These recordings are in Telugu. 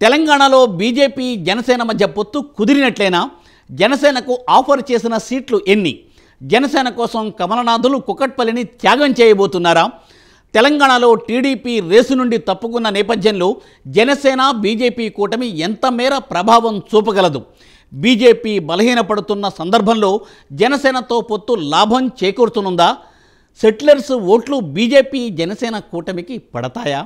తెలంగాణలో బీజేపీ జనసేన మధ్య పొత్తు కుదిరినట్లేనా జనసేనకు ఆఫర్ చేసిన సీట్లు ఎన్ని జనసేన కోసం కమలనాథులు కుకట్పల్లిని త్యాగం చేయబోతున్నారా తెలంగాణలో టీడీపీ రేసు నుండి తప్పుకున్న నేపథ్యంలో జనసేన బీజేపీ కూటమి ఎంత మేర ప్రభావం చూపగలదు బీజేపీ బలహీనపడుతున్న సందర్భంలో జనసేనతో పొత్తు లాభం చేకూరుతునుందా సెటిలర్స్ ఓట్లు బీజేపీ జనసేన కూటమికి పడతాయా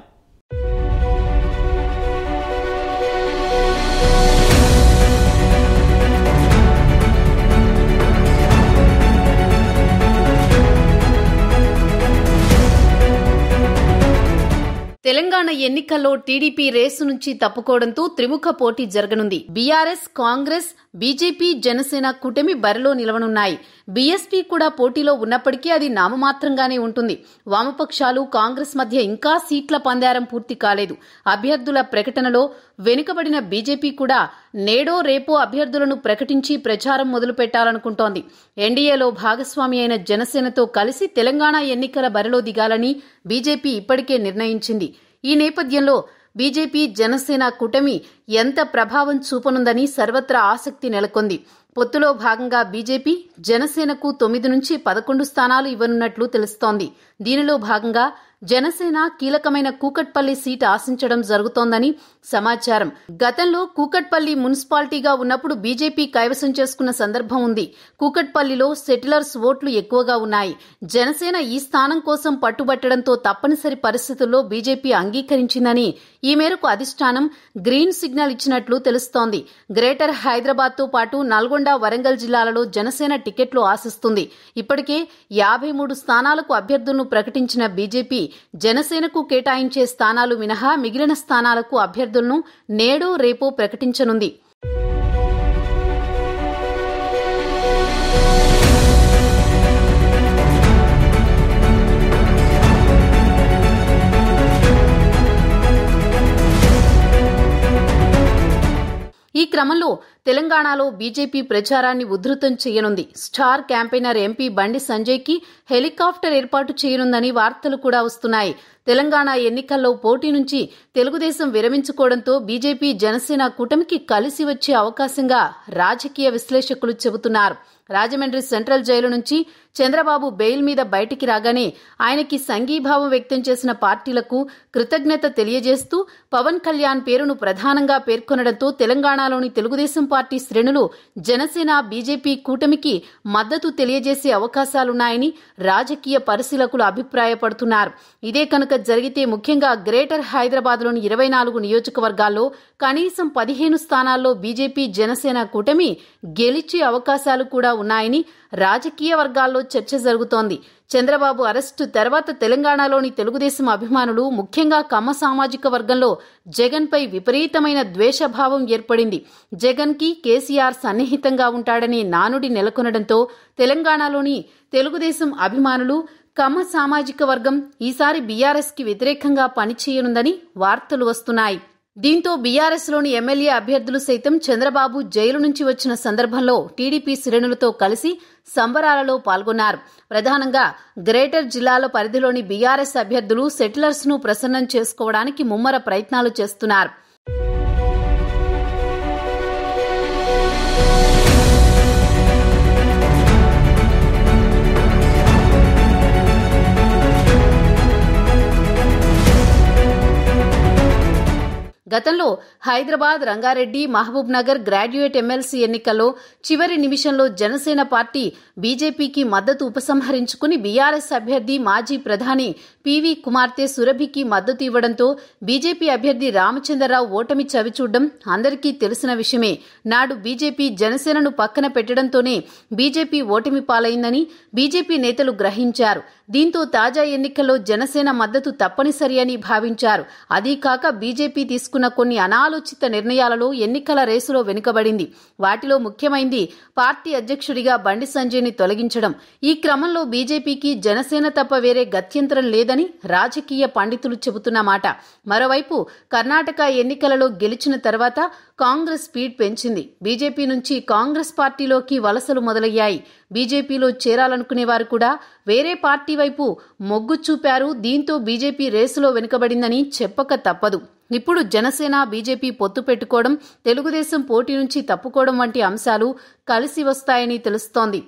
తెలంగాణ ఎన్నికల్లో టీడీపీ రేసు నుంచి తప్పుకోవడంతో త్రిముఖ పోటీ జరగనుంది బీఆర్ఎస్ కాంగ్రెస్ బీజేపీ జనసేన కూటమి బరిలో నిలవనున్నాయి బీఎస్పీ కూడా పోటీలో ఉన్నప్పటికీ అది నామమాత్రంగానే ఉంటుంది వామపక్షాలు కాంగ్రెస్ మధ్య ఇంకా సీట్ల పందారం పూర్తి కాలేదు అభ్యర్థుల ప్రకటనలో వెనుకబడిన బీజేపీ కూడా నేడో రేపో అభ్యర్థులను ప్రకటించి ప్రచారం మొదలు పెట్టాలనుకుంటోంది ఎన్డీఏలో భాగస్వామి అయిన జనసేనతో కలిసి తెలంగాణ ఎన్నికల బరిలో దిగాలని బీజేపీ ఇప్పటికే నిర్ణయించింది ఈ నేపథ్యంలో బీజేపీ జనసేన కూటమి ఎంత ప్రభావం చూపనుందని సర్వత్రా ఆసక్తి నెలకొంది పొత్తులో భాగంగా బీజేపీ జనసేనకు తొమ్మిది నుంచి పదకొండు స్థానాలు ఇవ్వనున్నట్లు తెలుస్తోంది దీనిలో భాగంగా జనసేన కీలకమైన కూకట్పల్లి సీట్ ఆశించడం జరుగుతోందని సమాచారం గతంలో కూకట్పల్లి మున్సిపాలిటీగా ఉన్నప్పుడు బీజేపీ కైవసం చేసుకున్న సందర్భం ఉంది కూకట్పల్లిలో సెటిలర్స్ ఓట్లు ఎక్కువగా ఉన్నాయి జనసేన ఈ స్థానం కోసం పట్టుబట్టడంతో తప్పనిసరి పరిస్థితుల్లో బీజేపీ అంగీకరించిందని ఈ మేరకు అధిష్టానం గ్రీన్ సిగ్నల్ ఇచ్చినట్లు తెలుస్తోంది గ్రేటర్ హైదరాబాద్ తో పాటు నల్గొండ వరంగల్ జిల్లాలలో జనసేన టికెట్లు ఆశిస్తుంది ఇప్పటికే యాభై మూడు స్థానాలకు అభ్యర్థులను ప్రకటించిన బీజేపీ జనసేనకు కేటాయించే స్థానాలు మినహా మిగిలిన స్థానాలకు అభ్యర్థులను నేడో రేపో ప్రకటించనుంది ఈ క్రమంలో తెలంగాణలో బీజేపీ ప్రచారాన్ని ఉధృతం చేయనుంది స్టార్ క్యాంపెయినర్ ఎంపీ బండి సంజయ్కి హెలికాప్టర్ ఏర్పాటు చేయనుందని వార్తలు కూడా వస్తున్నాయి తెలంగాణ ఎన్నికల్లో పోటీ నుంచి తెలుగుదేశం విరమించుకోవడంతో బీజేపీ జనసేన కూటమికి కలిసి వచ్చే అవకాశంగా రాజకీయ విశ్లేషకులు చెబుతున్నారు రాజమండ్రి సెంట్రల్ జైలు నుంచి చంద్రబాబు బెయిల్ మీద బయటికి రాగానే ఆయనకి సంఘీభావం వ్యక్తం చేసిన పార్టీలకు కృతజ్ఞత తెలియజేస్తూ పవన్ కళ్యాణ్ పేరును ప్రధానంగా పేర్కొనడంతో తెలంగాణలోని తెలుగుదేశం పార్టీ శ్రేణులు జనసేన బీజేపీ కూటమికి మద్దతు తెలియజేసే అవకాశాలున్నాయని రాజకీయ పరిశీలకులు అభిప్రాయపడుతున్నారు ఇదే కనుక జరిగితే ముఖ్యంగా గ్రేటర్ హైదరాబాద్లోని ఇరవై నాలుగు నియోజకవర్గాల్లో కనీసం పదిహేను స్థానాల్లో బీజేపీ జనసేన కూటమి గెలిచే అవకాశాలు కూడా ఉన్నాయని రాజకీయ వర్గాల్లో చర్చ జరుగుతోంది చంద్రబాబు అరెస్టు తర్వాత తెలంగాణలోని తెలుగుదేశం అభిమానులు ముఖ్యంగా కమ్మ సామాజిక వర్గంలో జగన్పై విపరీతమైన ద్వేషభావం ఏర్పడింది జగన్కి కేసీఆర్ సన్నిహితంగా ఉంటాడనే నానుడి నెలకొనడంతో తెలంగాణలోని తెలుగుదేశం అభిమానులు కమ్మ సామాజిక వర్గం ఈసారి బీఆర్ఎస్కి వ్యతిరేకంగా పనిచేయనుందని వార్తలు వస్తున్నాయి దీంతో బీఆర్ఎస్లోని ఎమ్మెల్యే అభ్యర్థులు సైతం చంద్రబాబు జైలు నుంచి వచ్చిన సందర్భంలో టీడీపీ శ్రేణులతో కలిసి సంబరాలలో పాల్గొన్నారు ప్రధానంగా గ్రేటర్ జిల్లాల పరిధిలోని బీఆర్ఎస్ అభ్యర్థులు సెటిలర్స్ ను ప్రసన్నం చేసుకోవడానికి ముమ్మర ప్రయత్నాలు చేస్తున్నారు గతంలో Hyderabad Rangareddy Mahabubnagar graduate MLC ఎన్నికల్లో చివరి నిమిషంలో జనసేన పార్టీ బీజేపీకి మద్దతు ఉపసంహరించుకుని బీఆర్ఎస్ అభ్యర్థి మాజీ ప్రధాని పివి కుమార్తె సురభికి మద్దతు ఇవ్వడంతో బీజేపీ అభ్యర్థి రామచంద్రరావు ఓటమి చవిచూడడం అందరికీ తెలిసిన విషయమే నాడు బీజేపీ జనసేనను పక్కన పెట్టడంతోనే బీజేపీ ఓటమి పాలైందని బీజేపీ నేతలు గ్రహించారు దీంతో తాజా ఎన్నికల్లో జనసేన మద్దతు తప్పనిసరి అని భావించారు అదీ కాక బీజేపీ తీసుకున్న కొన్ని అనాలోచిత నిర్ణయాలలో ఎన్నికల రేసులో వెనుకబడింది వాటిలో ముఖ్యమైంది పార్టీ అధ్యక్షుడిగా బండి సంజయ్ని తొలగించడం ఈ క్రమంలో బీజేపీకి జనసేన తప్ప వేరే గత్యంతరం లేదని రాజకీయ పండితులు చెబుతున్న మాట మరోవైపు కర్ణాటక ఎన్నికలలో గెలిచిన తర్వాత కాంగ్రెస్ స్పీడ్ పెంచింది బీజేపీ నుంచి కాంగ్రెస్ పార్టీలోకి వలసలు మొదలయ్యాయి బీజేపీలో చేరాలనుకునే వారు కూడా వేరే పార్టీ వైపు మొగ్గు చూపారు దీంతో బీజేపీ రేసులో వెనుకబడిందని చెప్పక తప్పదు ఇప్పుడు జనసేన బీజేపీ పొత్తు పెట్టుకోవడం తెలుగుదేశం పోటీ నుంచి తప్పుకోవడం వంటి అంశాలు కలిసి వస్తాయని తెలుస్తోంది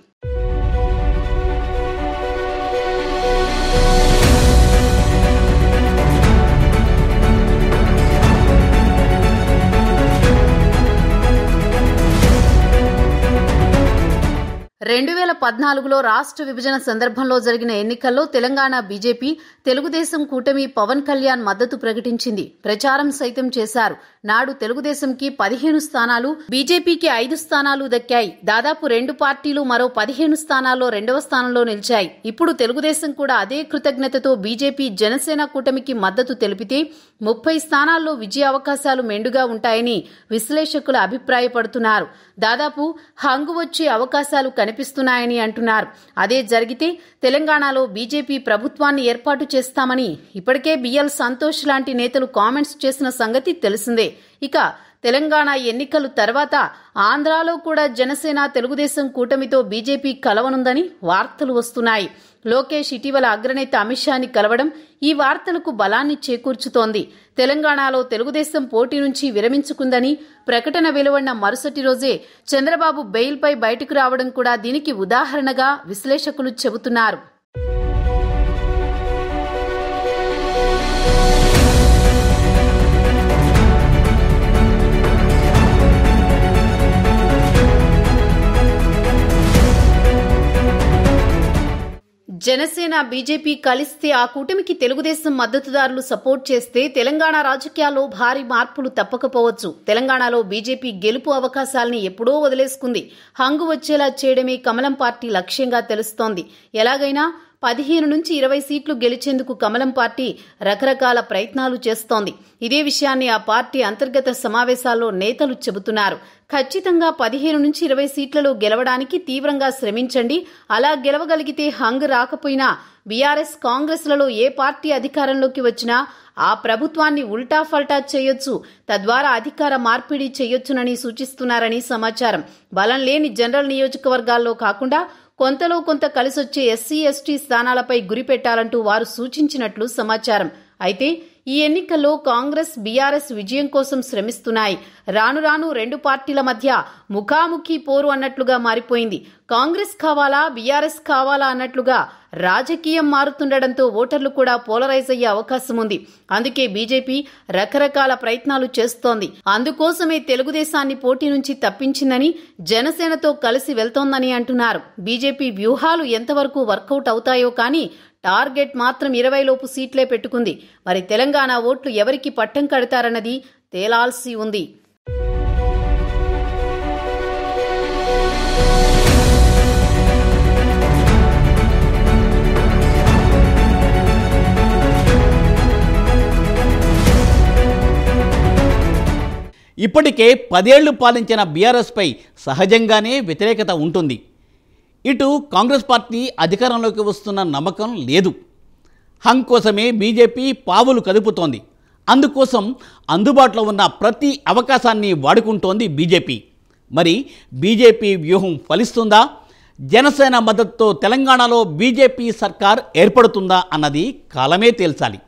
రెండు వేల పద్నాలుగులో రాష్ట్ర విభజన సందర్భంలో జరిగిన ఎన్నికల్లో తెలంగాణ బీజేపీ తెలుగుదేశం కూటమి పవన్ కళ్యాణ్ మద్దతు ప్రకటించింది ప్రచారం సైతం చేశారు నాడు తెలుగుదేశంకి పదిహేను స్థానాలు బీజేపీకి ఐదు స్థానాలు దక్కాయి దాదాపు రెండు పార్టీలు మరో పదిహేను స్థానాల్లో రెండవ స్థానంలో నిలిచాయి ఇప్పుడు తెలుగుదేశం కూడా అదే కృతజ్ఞతతో బీజేపీ జనసేన కూటమికి మద్దతు తెలిపితే ముప్పై స్థానాల్లో విజయ అవకాశాలు మెండుగా ఉంటాయని విశ్లేషకులు అభిప్రాయపడుతున్నారు దాదాపు హంగు వచ్చే అవకాశాలు కనిపిస్తున్నాయని అంటున్నారు అదే జరిగితే తెలంగాణలో బీజేపీ ప్రభుత్వాన్ని ఏర్పాటు చేస్తామని ఇప్పటికే బిఎల్ సంతోష్ లాంటి నేతలు కామెంట్స్ చేసిన సంగతి తెలిసిందే ఇక తెలంగాణ ఎన్నికలు తర్వాత ఆంధ్రాలో కూడా జనసేన తెలుగుదేశం కూటమితో బీజేపీ కలవనుందని వార్తలు వస్తున్నాయి లోకేష్ ఇటీవల అగ్రనేత అమిత్ షాని కలవడం ఈ వార్తలకు బలాన్ని చేకూర్చుతోంది తెలంగాణలో తెలుగుదేశం పోటీ నుంచి విరమించుకుందని ప్రకటన వెలువడిన మరుసటి రోజే చంద్రబాబు బెయిల్పై బయటకు రావడం కూడా దీనికి ఉదాహరణగా విశ్లేషకులు చెబుతున్నారు జనసేన బీజేపీ కలిస్తే ఆ కూటమికి తెలుగుదేశం మద్దతుదారులు సపోర్ట్ చేస్తే తెలంగాణ రాజకీయాల్లో భారీ మార్పులు తప్పకపోవచ్చు తెలంగాణలో బీజేపీ గెలుపు అవకాశాల్ని ఎప్పుడో వదిలేసుకుంది హంగు వచ్చేలా చేయడమే కమలం పార్టీ లక్ష్యంగా తెలుస్తోంది ఎలాగైనా పదిహేను నుంచి ఇరవై సీట్లు గెలిచేందుకు కమలం పార్టీ రకరకాల ప్రయత్నాలు చేస్తోంది ఇదే విషయాన్ని ఆ పార్టీ అంతర్గత సమావేశాల్లో నేతలు చెబుతున్నారు ఖచ్చితంగా పదిహేను నుంచి ఇరవై సీట్లలో గెలవడానికి తీవ్రంగా శ్రమించండి అలా గెలవగలిగితే హంగ్ రాకపోయినా బీఆర్ఎస్ కాంగ్రెస్లలో ఏ పార్టీ అధికారంలోకి వచ్చినా ఆ ప్రభుత్వాన్ని ఉల్టా ఫల్టా చేయొచ్చు తద్వారా అధికార మార్పిడి చేయొచ్చునని సూచిస్తున్నారని సమాచారం బలం లేని జనరల్ నియోజకవర్గాల్లో కాకుండా కొంతలో కొంత కలిసొచ్చే ఎస్సీ ఎస్టీ స్థానాలపై గురిపెట్టాలంటూ వారు సూచించినట్లు సమాచారం అయితే ఈ ఎన్నికల్లో కాంగ్రెస్ బీఆర్ఎస్ విజయం కోసం శ్రమిస్తున్నాయి రాను రాను రెండు పార్టీల మధ్య ముఖాముఖి పోరు అన్నట్లుగా మారిపోయింది కాంగ్రెస్ కావాలా బీఆర్ఎస్ కావాలా అన్నట్లుగా రాజకీయం మారుతుండటంతో ఓటర్లు కూడా పోలరైజ్ అయ్యే అవకాశం ఉంది అందుకే బీజేపీ రకరకాల ప్రయత్నాలు చేస్తోంది అందుకోసమే తెలుగుదేశాన్ని పోటీ నుంచి తప్పించిందని జనసేనతో కలిసి వెళ్తోందని అంటున్నారు బీజేపీ వ్యూహాలు ఎంతవరకు వర్కౌట్ అవుతాయో కానీ టార్గెట్ మాత్రం ఇరవై లోపు సీట్లే పెట్టుకుంది మరి తెలంగాణ ఓట్లు ఎవరికి పట్టం కడతారన్నది తేలాల్సి ఉంది ఇప్పటికే పదేళ్లు పాలించిన బీఆర్ఎస్పై సహజంగానే వ్యతిరేకత ఉంటుంది ఇటు కాంగ్రెస్ పార్టీ అధికారంలోకి వస్తున్న నమ్మకం లేదు హంగ్ కోసమే బీజేపీ పావులు కదుపుతోంది అందుకోసం అందుబాటులో ఉన్న ప్రతి అవకాశాన్ని వాడుకుంటోంది బీజేపీ మరి బీజేపీ వ్యూహం ఫలిస్తుందా జనసేన మద్దతుతో తెలంగాణలో బీజేపీ సర్కార్ ఏర్పడుతుందా అన్నది కాలమే తేల్చాలి